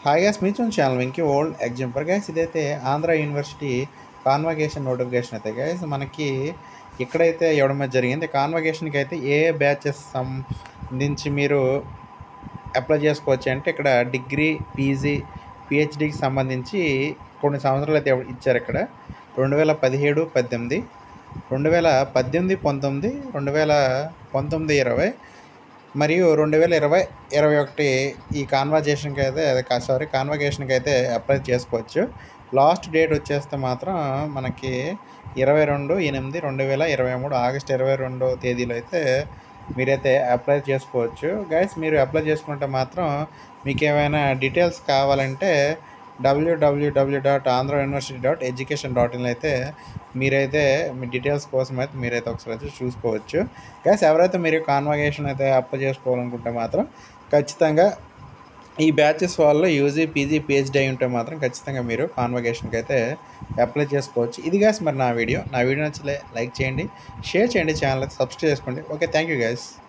hi guys మీ చూడండి channel Venky old ఎగ్జాంపర్ గ్యాస్ ఇదైతే ఆంధ్ర యూనివర్సిటీ కాన్వకేషన్ నోటిఫికేషన్ అయితే గ్యాస్ మనకి ఇక్కడైతే ఇవ్వడం అయితే జరిగింది కాన్వకేషన్కి అయితే ఏ బ్యాచెస్ సంబంధించి మీరు అప్లై చేసుకోవచ్చు అంటే ఇక్కడ డిగ్రీ పీజీ పిహెచ్డికి సంబంధించి కొన్ని సంవత్సరాలు అయితే ఇచ్చారు ఇక్కడ రెండు వేల పదిహేడు పద్దెనిమిది రెండు వేల పద్దెనిమిది పంతొమ్మిది రెండు వేల పంతొమ్మిది ఇరవై మరియు రెండు వేల ఇరవై ఇరవై ఒకటి ఈ కాన్వర్జేషన్కి అయితే సారీ కాన్వకేషన్కి అయితే అప్లై చేసుకోవచ్చు లాస్ట్ డేట్ వచ్చేస్తే మాత్రం మనకి ఇరవై రెండు ఎనిమిది రెండు వేల ఇరవై మూడు ఆగస్ట్ ఇరవై రెండో తేదీలో అయితే మీరైతే అప్లై చేసుకోవచ్చు గైస్ మీరు అప్లై చేసుకుంటే మాత్రం మీకు ఏమైనా డీటెయిల్స్ కావాలంటే W W W dot Andhra university dot education dot in అయితే మీరైతే మీ డీటెయిల్స్ కోసం అయితే మీరైతే ఒకసారి అయితే చూసుకోవచ్చు గైస్ ఎవరైతే మీరు కాన్వకేషన్ అయితే అప్లై చేసుకోవాలనుకుంటే మాత్రం ఖచ్చితంగా ఈ బ్యాచెస్ వాళ్ళు యూజీ పీజీ పిహెచ్డీ అయి ఉంటే మాత్రం ఖచ్చితంగా మీరు కాన్వకేషన్కి అయితే అప్లై చేసుకోవచ్చు ఇది గాస్ మరి నా వీడియో నా వీడియో నచ్చలే లైక్ చేయండి షేర్ చేయండి ఛానల్ అయితే సబ్స్క్రైబ్ చేసుకోండి ఓకే థ్యాంక్ యూ గైస్